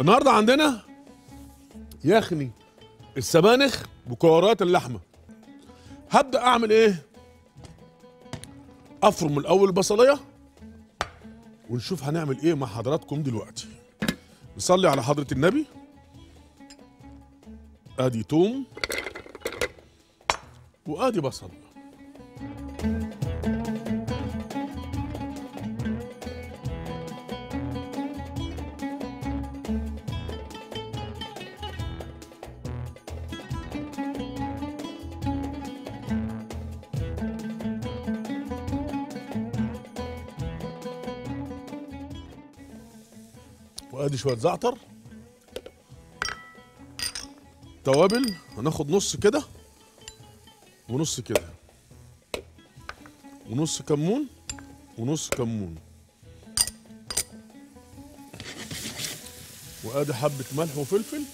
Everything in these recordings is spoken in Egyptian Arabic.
النهارده عندنا يخني السبانخ بكورات اللحمه هبدا اعمل ايه افرم الاول البصليه ونشوف هنعمل ايه مع حضراتكم دلوقتي نصلي على حضره النبي ادي توم وادي بصل وادي شويه زعتر توابل هناخد نص كده ونص كده ونص كمون ونص كمون وادي حبه ملح وفلفل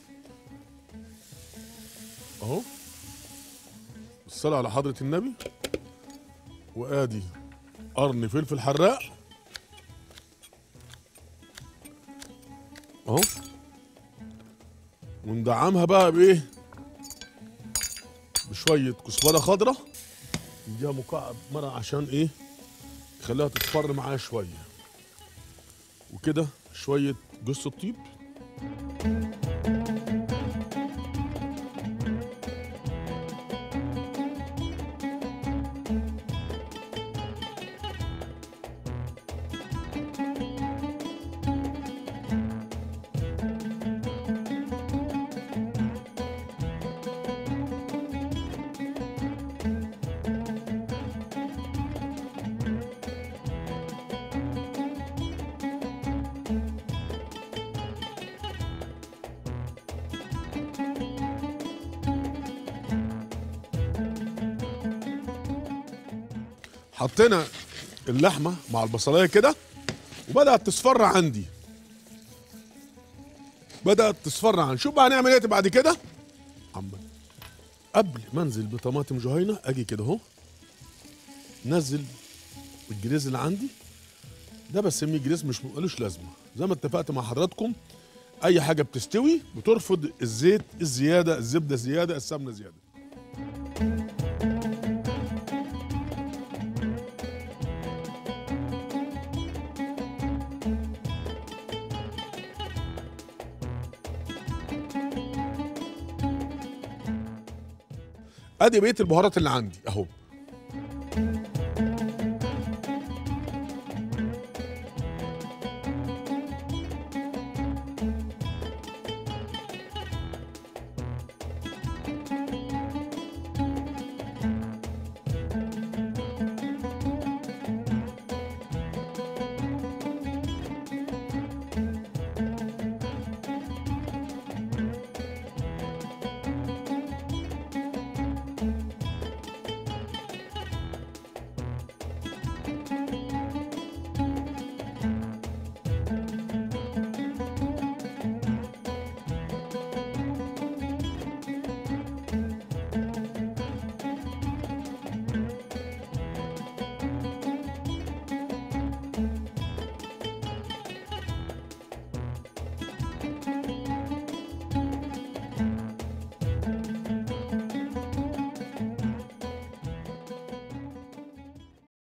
اهو الصلاة على حضرة النبي وادي قرن فلفل حراق اهو وندعمها بقى بايه بشويه كزبره خضراء نديها مكعب مرق عشان ايه نخليها تصفر معايا شويه وكده شويه جوز الطيب حطينا اللحمه مع البصلايه كده وبدات تصفر عندي بدات تصفر عندي شوف بقى هنعمل ايه بعد كده عمال قبل ما انزل بطماطم جهينه اجي كده اهو نزل الجريز اللي عندي ده بسميه جريز مش ملوش لازمه زي ما اتفقت مع حضراتكم اي حاجه بتستوي بترفض الزيت الزياده الزبده زياده السمنه زياده ادي بقيه البهارات اللي عندي اهو